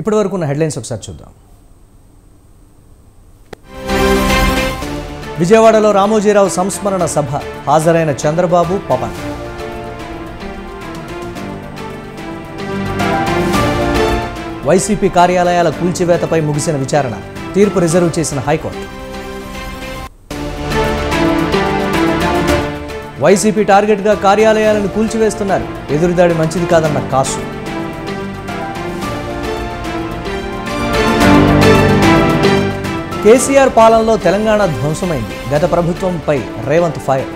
ఇప్పటి వరకు ఉన్న హెడ్లైన్స్ ఒకసారి చూద్దాం విజయవాడలో రామోజీరావు సంస్మరణ సభ హాజరైన చంద్రబాబు పవన్ వైసీపీ కార్యాలయాల కూల్చివేతపై ముగిసిన విచారణ తీర్పు రిజర్వ్ చేసిన హైకోర్టు వైసీపీ టార్గెట్గా కార్యాలయాలను కూల్చివేస్తున్నారు ఎదురుదాడి మంచిది కాదన్న కాసు కేసీఆర్ పాలనలో తెలంగాణ ధ్వంసమైంది గత ప్రభుత్వంపై రేవంత్ ఫైర్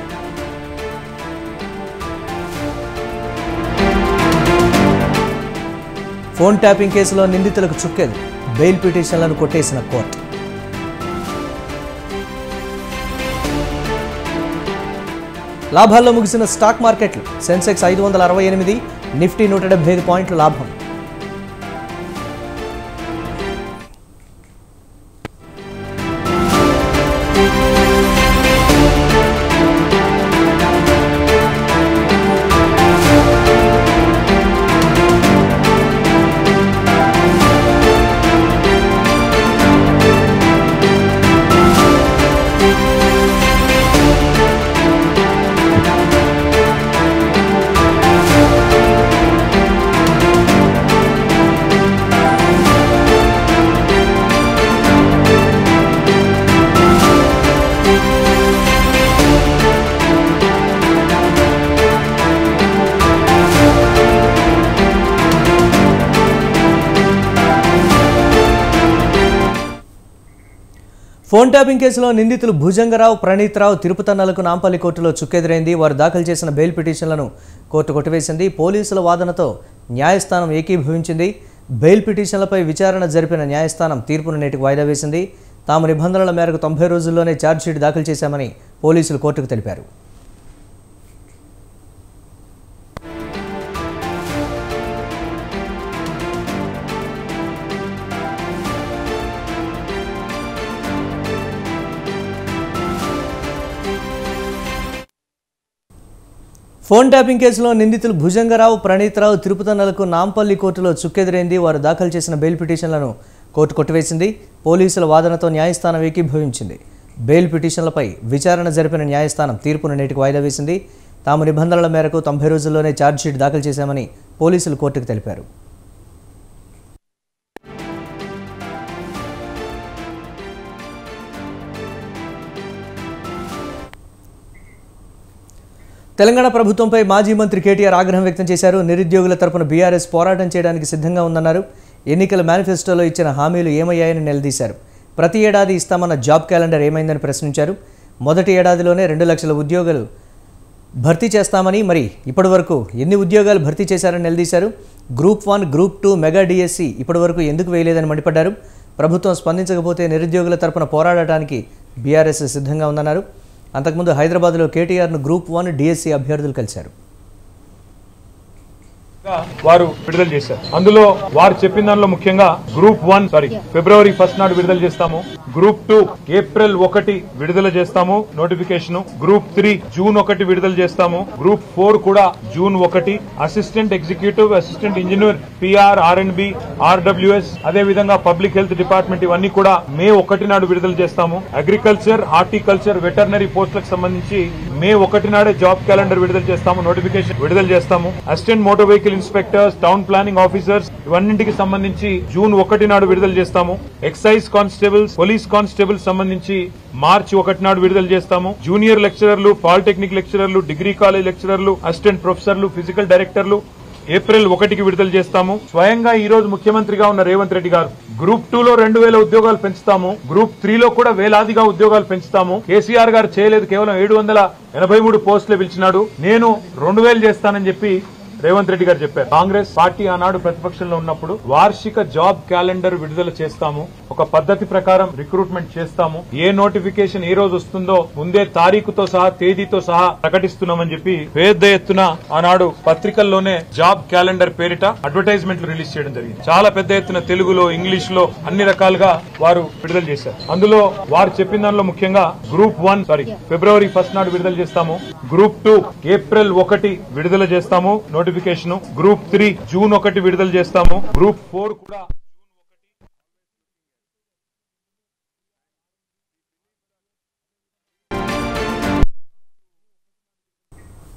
ఫోన్ ట్యాపింగ్ కేసులో నిందితులకు చుక్కేది బెయిల్ పిటిషన్లను కొట్టేసిన కోర్టు లాభాల్లో ముగిసిన స్టాక్ మార్కెట్లు సెన్సెక్స్ ఐదు వందల అరవై ఎనిమిది నిఫ్టీ నూట డెబ్బై ఐదు పాయింట్ల లాభం ఫోన్ ట్యాపింగ్ కేసులో నిందితులు భుజంగరావు ప్రణీత్రావు తిరుపతన్నలకు నాంపల్లి కోర్టులో చుక్కెదురైంది వారు దాఖలు చేసిన బెయిల్ పిటిషన్లను కోర్టు కొట్టివేసింది పోలీసుల వాదనతో న్యాయస్థానం ఏకీభవించింది బెయిల్ పిటిషన్లపై విచారణ జరిపిన న్యాయస్థానం తీర్పును నేటికి వాయిదా వేసింది తాము నిబంధనల మేరకు తొంభై రోజుల్లోనే ఛార్జ్షీట్ దాఖలు చేశామని పోలీసులు కోర్టుకు తెలిపారు ఫోన్ ట్యాపింగ్ కేసులో నిందితులు భుజంగరావు ప్రణీత్రావు తిరుపతన్నలకు నాంపల్లి కోర్టులో చుక్కెదురైంది వారు దాఖలు చేసిన బెయిల్ పిటిషన్లను కోర్టు కొట్టివేసింది పోలీసుల వాదనతో న్యాయస్థానం ఏకీభవించింది బెయిల్ పిటిషన్లపై విచారణ జరిపిన న్యాయస్థానం తీర్పును నేటికి వాయిదా వేసింది తాము నిబంధనల మేరకు తొంభై రోజుల్లోనే ఛార్జ్షీట్ దాఖలు చేశామని పోలీసులు కోర్టుకు తెలిపారు తెలంగాణ ప్రభుత్వంపై మాజీ మంత్రి కేటీఆర్ ఆగ్రహం వ్యక్తం చేశారు నిరుద్యోగుల తరపున బీఆర్ఎస్ పోరాటం చేయడానికి సిద్ధంగా ఉందన్నారు ఎన్నికల మేనిఫెస్టోలో ఇచ్చిన హామీలు ఏమయ్యాయని నిలదీశారు ప్రతి ఏడాది ఇస్తామన్న జాబ్ క్యాలెండర్ ఏమైందని ప్రశ్నించారు మొదటి ఏడాదిలోనే రెండు లక్షల ఉద్యోగాలు భర్తీ చేస్తామని మరి ఇప్పటి వరకు ఎన్ని ఉద్యోగాలు భర్తీ చేశారని నిలదీశారు group one group two mega DSC ఇప్పటి వరకు ఎందుకు వేయలేదని మండిపడ్డారు ప్రభుత్వం స్పందించకపోతే నిరుద్యోగుల తరపున పోరాడటానికి బీఆర్ఎస్ సిద్ధంగా ఉందన్నారు అంతకుముందు హైదరాబాద్లో కేటీఆర్ను గ్రూప్ వన్ డిఎస్సి అభ్యర్థులు కలిశారు గా వారు విడుదల చేశారు అందులో వారు చెప్పిన దానిలో ముఖ్యంగా గ్రూప్ వన్ సారీ ఫిబ్రవరి ఫస్ట్ నాడు విడుదల చేస్తాము గ్రూప్ టూ ఏప్రిల్ ఒకటి విడుదల చేస్తాము నోటిఫికేషన్ గ్రూప్ త్రీ జూన్ ఒకటి విడుదల చేస్తాము గ్రూప్ ఫోర్ కూడా జూన్ ఒకటి assistant executive assistant engineer PR R and B RWS అదే విధంగా పబ్లిక్ హెల్త్ డిపార్ట్మెంట్ ఇవన్నీ కూడా మే ఒకటి నాడు విడుదల చేస్తాము అగ్రికల్చర్ హార్టికల్చర్ వెటర్నరీ పోస్టులకు సంబంధించి మే ఒకటి నాడే జాబ్ క్యాలెండర్ విడుదల చేస్తాము నోటిఫికేషన్ విడుదల చేస్తాము assistant motor vehicle inspectors town planning officers ఇవన్నింటికి సంబంధించి జూన్ ఒకటి నాడు విడుదల చేస్తాము ఎక్సైజ్ కానిస్టేబుల్స్ పోలీస్ కానిస్టేబుల్స్ సంబంధించి మార్చి ఒకటి నాడు విడుదల చేస్తాము జూనియర్ లెక్చరర్లు పాలిటెక్నిక్ లెక్చరర్లు డిగ్రీ కాలేజ్ లెక్చరర్లు అసిస్టెంట్ ప్రొఫెసర్లు ఫిజికల్ డైరెక్టర్లు ఏప్రిల్ ఒకటికి విడుదల చేస్తాము స్వయంగా ఈ రోజు ముఖ్యమంత్రిగా ఉన్న రేవంత్ రెడ్డి గారు గ్రూప్ టూ లో రెండు వేల ఉద్యోగాలు పెంచుతాము గ్రూప్ త్రీ లో కూడా వేలాదిగా ఉద్యోగాలు పెంచుతాము కేసీఆర్ గారు చేయలేదు కేవలం ఏడు వందల ఎనభై మూడు పోస్టులు పిలిచినాడు నేను రెండు వేలు చేస్తానని చెప్పి రేవంత్ రెడ్డి గారు చెప్పారు కాంగ్రెస్ పార్టీ ఆనాడు ప్రతిపక్షంలో ఉన్నప్పుడు వార్షిక జాబ్ క్యాలెండర్ విడుదల చేస్తాము ఒక పద్ధతి ప్రకారం రిక్రూట్మెంట్ చేస్తాము ఏ నోటిఫికేషన్ ఏ రోజు వస్తుందో ముందే తారీఖుతో సహా తేదీతో సహా ప్రకటిస్తున్నామని చెప్పి పెద్ద ఎత్తున ఆనాడు పత్రికల్లోనే జాబ్ క్యాలెండర్ పేరిట అడ్వర్టైజ్మెంట్లు రిలీజ్ చేయడం జరిగింది చాలా పెద్ద ఎత్తున తెలుగులో ఇంగ్లీష్ లో అన్ని రకాలుగా వారు విడుదల చేశారు అందులో వారు చెప్పిన దానిలో ముఖ్యంగా గ్రూప్ వన్ సారీ ఫిబ్రవరి ఫస్ట్ నాడు విడుదల చేస్తాము గ్రూప్ టూ ఏప్రిల్ ఒకటి విడుదల చేస్తాము నోటిఫికేషన్ గ్రూప్ త్రీ జూన్ ఒకటి విడుదల చేస్తాము గ్రూప్ ఫోర్ కూడా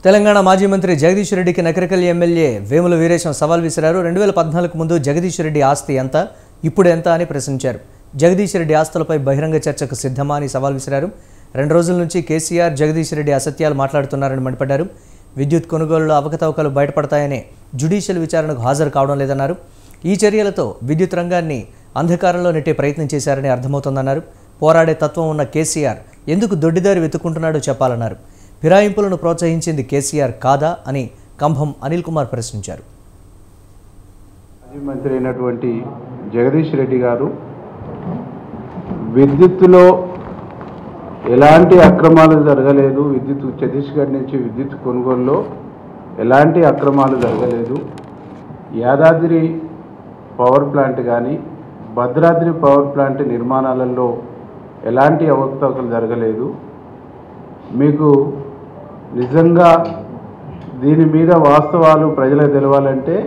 తెలంగాణ మాజీ మంత్రి జగదీష్ రెడ్డికి నకరికల్ ఎమ్మెల్యే వేముల వీరేశం సవాల్ విసిరారు రెండు వేల పద్నాలుగు ముందు జగదీష్ రెడ్డి ఆస్తి ఎంత ఇప్పుడు ఎంత అని ప్రశ్నించారు జగదీష్ రెడ్డి ఆస్తులపై బహిరంగ చర్చకు సిద్ధమా అని సవాల్ విసిరారు రెండు రోజుల నుంచి కేసీఆర్ జగదీష్ రెడ్డి అసత్యాలు మాట్లాడుతున్నారని మండిపడ్డారు విద్యుత్ కొనుగోలులో అవకతవకలు బయటపడతాయనే జ్యుడిషియల్ విచారణకు హాజరు కావడం లేదన్నారు ఈ చర్యలతో విద్యుత్ రంగాన్ని అంధకారంలో నెట్టే ప్రయత్నం చేశారని అర్థమవుతోందన్నారు పోరాడే తత్వం ఉన్న కేసీఆర్ ఎందుకు దొడ్డిదారి వెతుక్కుంటున్నాడో చెప్పాలన్నారు ఫిరాయింపులను ప్రోత్సహించింది కేసీఆర్ కాదా అని కంభం అనిల్ కుమార్ ప్రశ్నించారు మాజీ మంత్రి అయినటువంటి జగదీష్ రెడ్డి గారు విద్యుత్తులో ఎలాంటి అక్రమాలు జరగలేదు విద్యుత్ ఛత్తీస్గఢ్ నుంచి విద్యుత్ కొనుగోలులో ఎలాంటి అక్రమాలు జరగలేదు యాదాద్రి పవర్ ప్లాంట్ కానీ భద్రాద్రి పవర్ ప్లాంట్ నిర్మాణాలలో ఎలాంటి అవకతవకలు జరగలేదు మీకు నిజంగా దీని మీద వాస్తవాలు ప్రజలకు తెలవాలంటే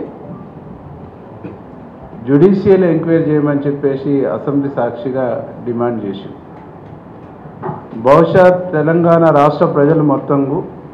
జ్యుడిషియల్ ఎంక్వైరీ చేయమని చెప్పేసి అసెంబ్లీ సాక్షిగా డిమాండ్ చేసి బహుశా తెలంగాణ రాష్ట్ర ప్రజలు మొత్తంకు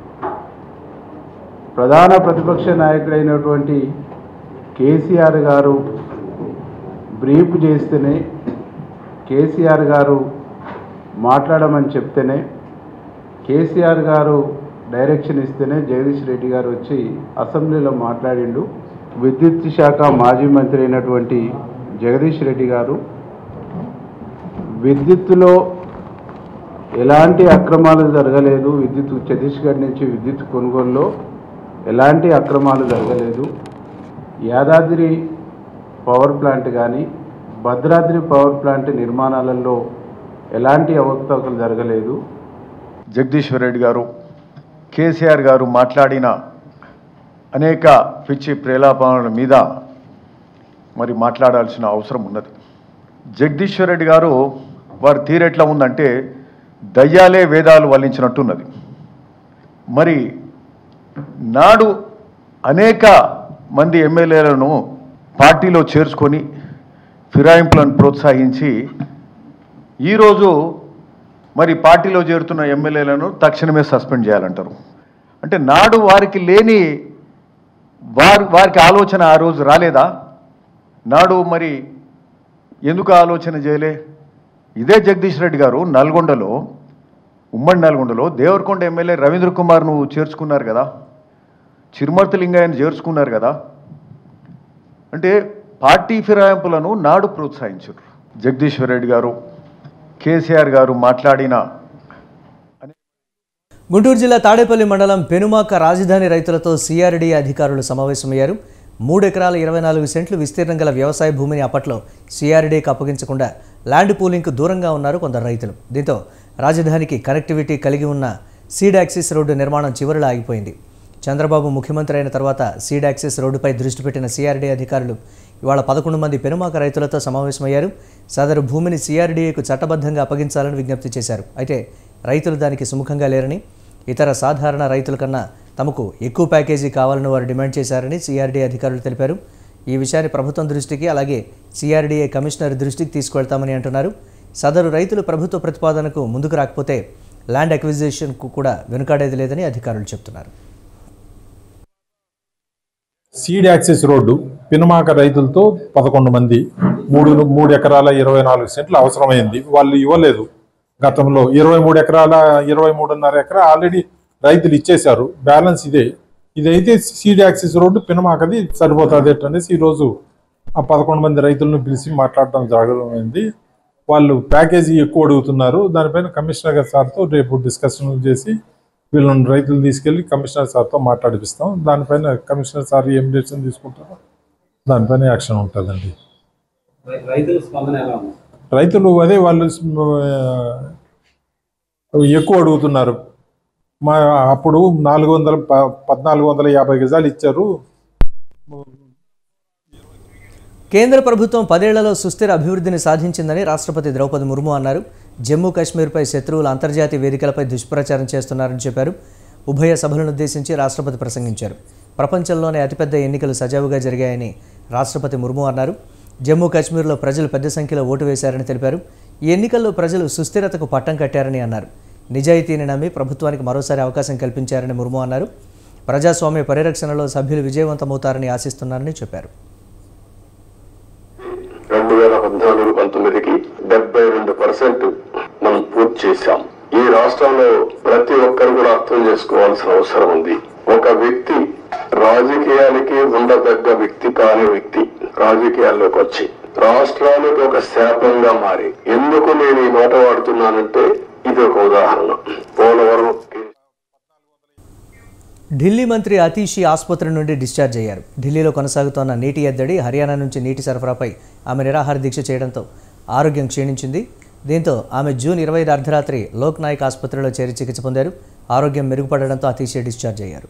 ప్రధాన ప్రతిపక్ష నాయకుడైనటువంటి కేసీఆర్ గారు బ్రీఫ్ చేస్తేనే కేసీఆర్ గారు మాట్లాడమని చెప్తేనే కేసీఆర్ గారు డైరెక్షన్ ఇస్తేనే జగదీష్ రెడ్డి గారు వచ్చి అసెంబ్లీలో మాట్లాడిండు విద్యుత్ శాఖ మాజీ మంత్రి అయినటువంటి జగదీష్ రెడ్డి గారు విద్యుత్తులో ఎలాంటి అక్రమాలు జరగలేదు విద్యుత్ ఛత్తీస్గఢ్ నుంచి విద్యుత్ కొనుగోలులో ఎలాంటి అక్రమాలు జరగలేదు యాదాద్రి పవర్ ప్లాంట్ కానీ భద్రాద్రి పవర్ ప్లాంట్ నిర్మాణాలలో ఎలాంటి అవకతవకలు జరగలేదు జగదీశ్వర్ రెడ్డి గారు కేసీఆర్ గారు మాట్లాడిన అనేక పిచ్చి ప్రేలాపనల మీద మరి మాట్లాడాల్సిన అవసరం ఉన్నది జగదీశ్వర్ రెడ్డి గారు వారి తీరెట్లా ఉందంటే దయ్యాలే వేదాలు వల్లించినట్టున్నది మరి నాడు అనేక మంది ఎమ్మెల్యేలను పార్టీలో చేర్చుకొని ఫిరాయింపులను ప్రోత్సహించి ఈరోజు మరి పార్టీలో చేరుతున్న ఎమ్మెల్యేలను తక్షణమే సస్పెండ్ చేయాలంటారు అంటే నాడు వారికి లేని వారి వారికి ఆలోచన ఆ రోజు రాలేదా నాడు మరి ఎందుకు ఆలోచన చేయలే ఇదే జగదీష్ రెడ్డి గారు నల్గొండలో ఉమ్మడి నల్గొండలో దేవరకొండ ఎమ్మెల్యే రవీంద్ర కుమార్ను చేర్చుకున్నారు కదా చిరుమర్తి లింగయ్యను చేర్చుకున్నారు కదా అంటే పార్టీ ఫిరాయింపులను నాడు ప్రోత్సహించారు జగదీశ్వర్ రెడ్డి గారు కేసీఆర్ గారు మాట్లాడిన గుంటూరు జిల్లా తాడేపల్లి మండలం పెనుమాక రాజధాని రైతులతో సిఆర్డీ అధికారులు సమావేశమయ్యారు మూడు ఎకరాల ఇరవై నాలుగు సెంట్లు విస్తీర్ణం గల వ్యవసాయ భూమిని అప్పట్లో సిఆర్డీకి అప్పగించకుండా ల్యాండ్ పూలింగ్కు దూరంగా ఉన్నారు కొందరు రైతులు దీంతో రాజధానికి కనెక్టివిటీ కలిగి ఉన్న సీడ్ యాక్సిస్ రోడ్డు నిర్మాణం చివరిలో ఆగిపోయింది చంద్రబాబు ముఖ్యమంత్రి అయిన తర్వాత సీడ్ యాక్సిస్ రోడ్డుపై దృష్టి పెట్టిన సిఆర్డీ అధికారులు ఇవాళ పదకొండు మంది పెనుమాక రైతులతో సమావేశమయ్యారు సదరు భూమిని సిఆర్డీఏకు చట్టబద్ధంగా అప్పగించాలని విజ్ఞప్తి చేశారు అయితే రైతులు దానికి సుముఖంగా లేరని ఇతర సాధారణ రైతుల కన్నా తమకు ఎక్కువ ప్యాకేజీ కావాలని వారు డిమాండ్ చేశారని సిఆర్డీ అధికారులు తెలిపారు ఈ విషయాన్ని ప్రభుత్వం దృష్టికి అలాగే సిఆర్డీఏ కమిషనర్ దృష్టికి తీసుకువెళ్తామని అంటున్నారు సదరు రైతులు ప్రభుత్వ ప్రతిపాదనకు ముందుకు రాకపోతే ల్యాండ్ అక్విజిషన్కు కూడా వెనుకాడేది లేదని అధికారులు చెబుతున్నారు సీడ్ యాక్సెస్ రోడ్డు పినమాక రైతులతో పదకొండు మంది మూడు మూడు ఎకరాల ఇరవై నాలుగు సెంట్లు అవసరమైంది వాళ్ళు ఇవ్వలేదు గతంలో ఇరవై మూడు ఎకరాల ఇరవై మూడున్నర ఎకరా ఆల్రెడీ రైతులు ఇచ్చేశారు బ్యాలెన్స్ ఇదే ఇదైతే సీడ్ యాక్సెస్ రోడ్డు పినమాకది సరిపోతుంది అనేసి ఈరోజు ఆ పదకొండు మంది రైతులను పిలిచి మాట్లాడడం జరగమైంది వాళ్ళు ప్యాకేజీ ఎక్కువ అడుగుతున్నారు దానిపైన కమిషనర్ గారి సార్తో రేపు డిస్కషన్ చేసి వీళ్ళని రైతులు తీసుకెళ్లి కమిషనర్ సార్తో మాట్లాడిపిస్తాం దానిపైన కమిషనర్ సార్ ఏం డెసిషన్ తీసుకుంటారో దానిపైన యాక్షన్ ఉంటుందండి రైతుల స్పందన ఎలా ఉంది రైతులు అదే వాళ్ళు ఆ, ఎక్కువ అడుగుతున్నారు మా అప్పుడు నాలుగు వందల ప- పద్నాలుగు వందల యాభై గజాలు ఇచ్చారు కేంద్ర ప్రభుత్వం పదేళ్లలో సుస్థిర అభివృద్ధిని సాధించిందని రాష్ట్రపతి ద్రౌపది ముర్ము అన్నారు జమ్మూ కాశ్మీర్పై శత్రువులు అంతర్జాతీయ వేదికలపై దుష్ప్రచారం చేస్తున్నారని చెప్పారు ఉభయ సభలను ఉద్దేశించి రాష్ట్రపతి ప్రసంగించారు ప్రపంచంలోనే అతిపెద్ద ఎన్నికలు సజావుగా జరిగాయని రాష్ట్రపతి ముర్ము అన్నారు జమ్మూ కాశ్మీర్లో ప్రజలు పెద్ద సంఖ్యలో ఓటు వేశారని తెలిపారు ఈ ఎన్నికల్లో ప్రజలు సుస్థిరతకు పట్టం కట్టారని అన్నారు నిజాయితీని నమ్మి ప్రభుత్వానికి మరోసారి అవకాశం కల్పించారని ముర్ము అన్నారు ప్రజాస్వామ్య పరిరక్షణలో సభ్యులు విజయవంతమవుతారని ఆశిస్తున్నారని చెప్పారు రెండు వేల పద్నాలుగు పంతొమ్మిదికి డెబ్బై రెండు పర్సెంట్ మనం పూర్తి చేశాం ఈ రాష్ట్రంలో ప్రతి ఒక్కరు కూడా అర్థం చేసుకోవాల్సిన అవసరం ఉంది ఒక వ్యక్తి రాజకీయానికి ఉండదగ్గ వ్యక్తి కాని వ్యక్తి రాజకీయాల్లోకి వచ్చి రాష్ట్రానికి ఒక శాపంగా మారి ఎందుకు నేను ఈ మాట వాడుతున్నానంటే ఇది ఒక ఉదాహరణ పోలవరం కేసు ఢిల్లీ మంత్రి అతీషి ఆసుపత్రి నుండి డిశ్చార్జ్ అయ్యారు ఢిల్లీలో కొనసాగుతోన్న నీటి ఎద్దడి హర్యానా నుంచి నీటి సరఫరాపై ఆమె నిరాహార దీక్ష చేయడంతో ఆరోగ్యం క్షీణించింది దీంతో ఆమె జూన్ ఇరవై ఐదు అర్ధరాత్రి లోక్ నాయక్ ఆసుపత్రిలో చేరి చికిత్స పొందారు ఆరోగ్యం మెరుగుపడడంతో అతీషి డిశ్చార్జ్ అయ్యారు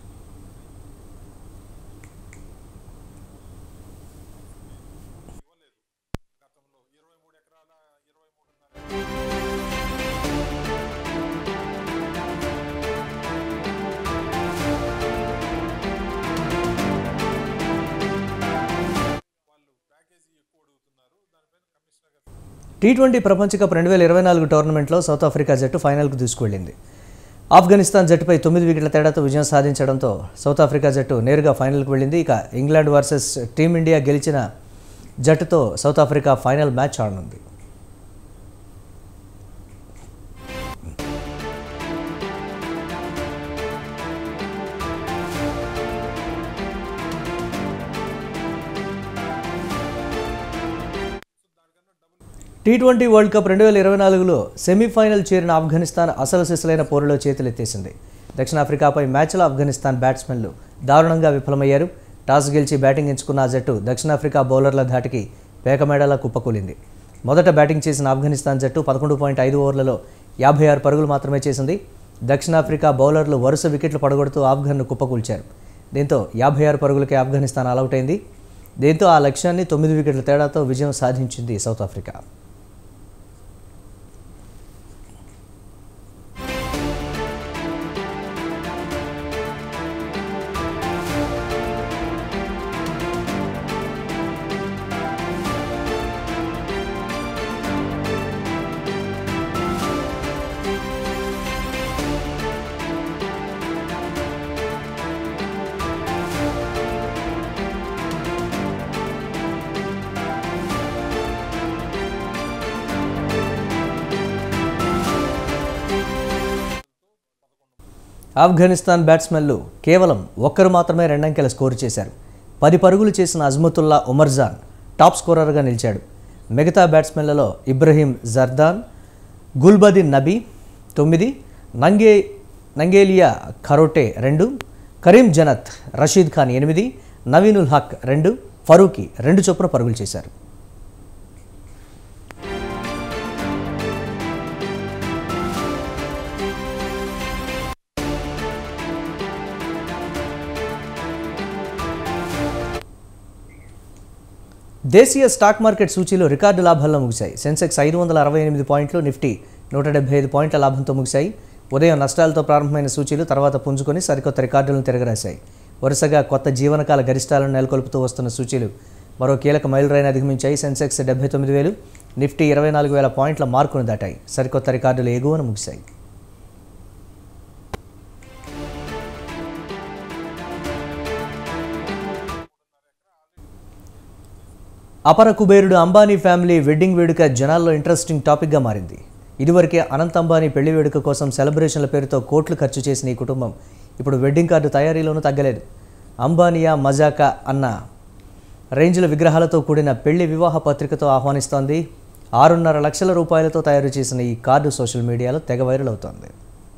టీ ట్వంటీ ప్రపంచ కప్ రెండు వేల ఇరవై నాలుగు టోర్నమెంట్లో సౌత్ ఆఫ్రికా జట్టు ఫైనల్కు దూసుకువెళ్ళింది ఆఫ్ఘనిస్తాన్ జట్టుపై తొమ్మిది వికెట్ల తేడాతో విజయం సాధించడంతో సౌత్ ఆఫ్రికా జట్టు నేరుగా ఫైనల్కు వెళ్ళింది ఇక ఇంగ్లాండ్ వర్సెస్ టీమిండియా గెలిచిన జట్టుతో సౌత్ ఆఫ్రికా ఫైనల్ మ్యాచ్ ఆడనుంది టీ ట్వంటీ వరల్డ్ కప్ రెండు వేల ఇరవై నాలుగులో సెమీఫైనల్ చేరిన ఆఫ్ఘనిస్తాన్ అసలు సిసలైన పోరులో చేతులెత్తేసింది దక్షిణాఫ్రికాపై మ్యాచ్లో ఆఫ్ఘనిస్తాన్ బ్యాట్స్మెన్లు దారుణంగా విఫలమయ్యారు టాస్ గెలిచి బ్యాటింగ్ ఎంచుకున్న ఆ జట్టు దక్షిణాఫ్రికా బౌలర్ల ధాటికి పేకమేడలా కుప్పకూలింది మొదట బ్యాటింగ్ చేసిన ఆఫ్ఘనిస్తాన్ జట్టు పదకొండు పాయింట్ ఐదు ఓవర్లలో యాభై ఆరు పరుగులు మాత్రమే చేసింది దక్షిణాఫ్రికా బౌలర్లు వరుస వికెట్లు పడగొడుతూ ఆఫ్ఘన్ను కుప్పకూల్చారు దీంతో యాభై ఆరు పరుగులకే ఆఫ్ఘనిస్తాన్ ఆలౌట్ అయింది దీంతో ఆ లక్ష్యాన్ని తొమ్మిది వికెట్ల తేడాతో విజయం సాధించింది సౌత్ ఆఫ్రికా ఆఫ్ఘనిస్తాన్ బ్యాట్స్మెన్లు కేవలం ఒక్కరు మాత్రమే రెండంకెల స్కోరు చేశారు పది పరుగులు చేసిన అజ్మతుల్లా ఉమర్జాన్ టాప్ స్కోరర్గా నిలిచాడు మిగతా బ్యాట్స్మెన్లలో ఇబ్రహీం జర్దాన్ గుల్బదిన్ నబీ తొమ్మిది నంగే నంగేలియా ఖరోటే రెండు కరీం జనత్ రషీద్ ఖాన్ ఎనిమిది నవీనుల్ హక్ రెండు ఫరూకి రెండు చొప్పున పరుగులు చేశారు దేశీయ స్టాక్ మార్కెట్ సూచీలు రికార్డు లాభాల్లో ముగిశాయి సెన్సెక్స్ ఐదు వందల అరవై ఎనిమిది పాయింట్లు నిఫ్టీ నూట డెబ్బై ఐదు పాయింట్ల లాభంతో ముగిశాయి ఉదయం నష్టాలతో ప్రారంభమైన సూచీలు తర్వాత పుంజుకొని సరికొత్త రికార్డులను తిరగరాశాయి వరుసగా కొత్త జీవనకాల గరిష్టాలను నెలకొల్పుతూ వస్తున్న సూచీలు మరో కీలక మైలురాయిని అధిగమించాయి సెన్సెక్స్ డెబ్బై తొమ్మిది వేలు నిఫ్టీ ఇరవై నాలుగు వేల పాయింట్ల మార్కును దాటాయి సరికొత్త రికార్డులు ఎగువన ముగిశాయి అపర కుబేరుడు అంబానీ ఫ్యామిలీ వెడ్డింగ్ వేడుక జనాల్లో ఇంట్రెస్టింగ్ టాపిక్గా మారింది ఇదివరకే అనంత్ అంబానీ పెళ్లి వేడుక కోసం సెలబ్రేషన్ల పేరుతో కోట్లు ఖర్చు చేసిన ఈ కుటుంబం ఇప్పుడు వెడ్డింగ్ కార్డు తయారీలోనూ తగ్గలేదు అంబానియా మజాకా అన్న రేంజ్ల విగ్రహాలతో కూడిన పెళ్లి వివాహ పత్రికతో ఆహ్వానిస్తోంది ఆరున్నర లక్షల రూపాయలతో తయారు చేసిన ఈ కార్డు సోషల్ మీడియాలో తెగ వైరల్ అవుతోంది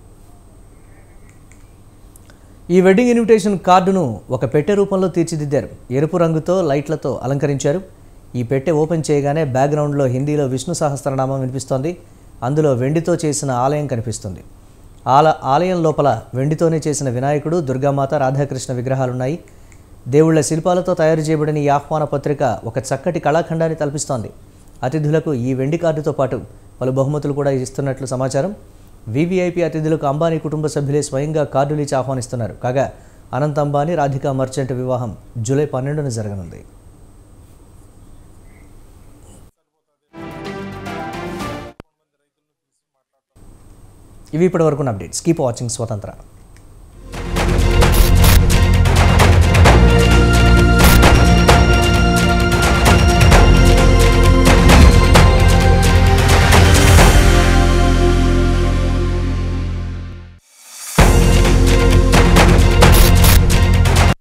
ఈ వెడ్డింగ్ ఇన్విటేషన్ కార్డును ఒక పెట్టె రూపంలో తీర్చిదిద్దారు ఎరుపు రంగుతో లైట్లతో అలంకరించారు ఈ పెట్టె ఓపెన్ చేయగానే బ్యాక్గ్రౌండ్లో హిందీలో విష్ణు సహస్రనామం వినిపిస్తోంది అందులో వెండితో చేసిన ఆలయం కనిపిస్తుంది ఆల ఆలయం లోపల వెండితోనే చేసిన వినాయకుడు దుర్గామాత రాధాకృష్ణ విగ్రహాలున్నాయి దేవుళ్ల శిల్పాలతో తయారు చేయబడిన ఈ ఆహ్వాన పత్రిక ఒక చక్కటి కళాఖండాన్ని తలపిస్తోంది అతిథులకు ఈ వెండి కార్డుతో పాటు పలు బహుమతులు కూడా ఇస్తున్నట్లు సమాచారం వీవీఐపీ అతిథులకు అంబానీ కుటుంబ సభ్యులే స్వయంగా కార్డులు ఇచ్చి ఆహ్వానిస్తున్నారు కాగా అనంత్ అంబానీ రాధికా మర్చెంట్ వివాహం జూలై పన్నెండున జరగనుంది ఇవి ఇప్పటి వరకు అప్డేట్స్ కీప్ వాచింగ్ స్వతంత్ర